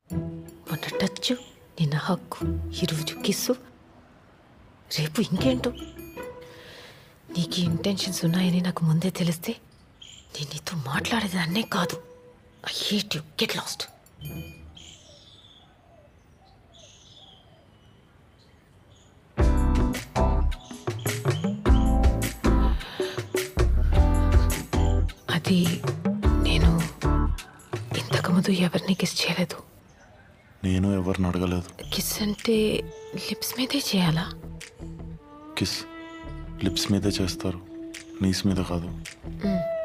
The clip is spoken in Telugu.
మొన్న టచ్ నిన్న హక్కు ఈరోజు కిస్సు రేపు ఇంకేంటో నీకు ఈ ఇంటెన్షన్స్ ఉన్నాయని నాకు ముందే తెలిస్తే నేను నీతో మాట్లాడేదాన్నే కాదు I hate you get lost అది నేను ఇంతకుముందు ఎవరిని కిస్ చేయలేదు నేను ఎవరిని అడగలేదు కిస్ అంటే లిప్స్ మీదే చేయాలా కిస్ లిప్స్ మీదే చేస్తారు నీస్ మీద కాదు మ్,